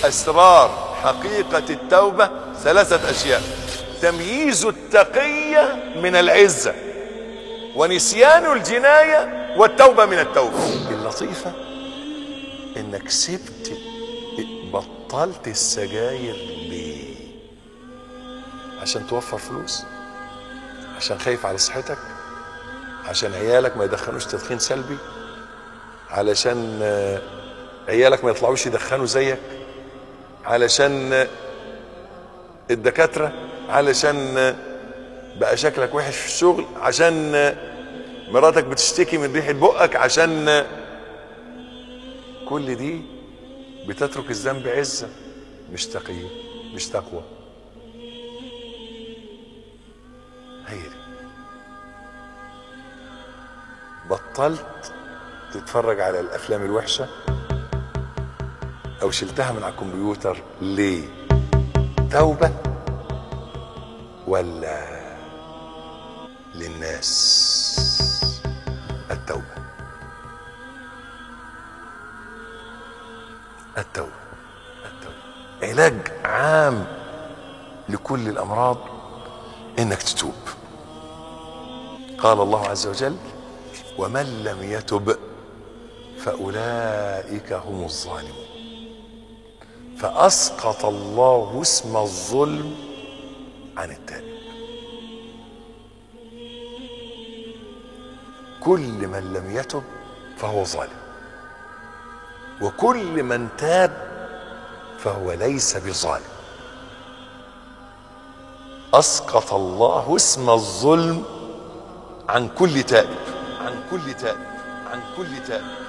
اسرار حقيقة التوبة ثلاثة اشياء تمييز التقية من العزة ونسيان الجناية والتوبة من التوبة اللطيفة انك سبت بطلت السجاير ليه عشان توفر فلوس عشان خايف على صحتك عشان عيالك ما يدخنوش تدخين سلبي علشان آه، عيالك ما يطلعوش يدخنوا زيك علشان آه، الدكاترة علشان آه، بقى شكلك وحش في الشغل عشان آه، مراتك بتشتكي من ريحة بقك عشان آه، كل دي بتترك الذنب عزة مش تقية مش تقوى هي دي بطلت تتفرج على الافلام الوحشه او شلتها من على الكمبيوتر ليه توبه ولا للناس التوبه التوبه التوبه علاج عام لكل الامراض انك تتوب قال الله عز وجل ومن لم يتب فاولئك هم الظالمون فاسقط الله اسم الظلم عن التائب كل من لم يتب فهو ظالم وكل من تاب فهو ليس بظالم اسقط الله اسم الظلم عن كل تائب عن كل تائب عن كل تائب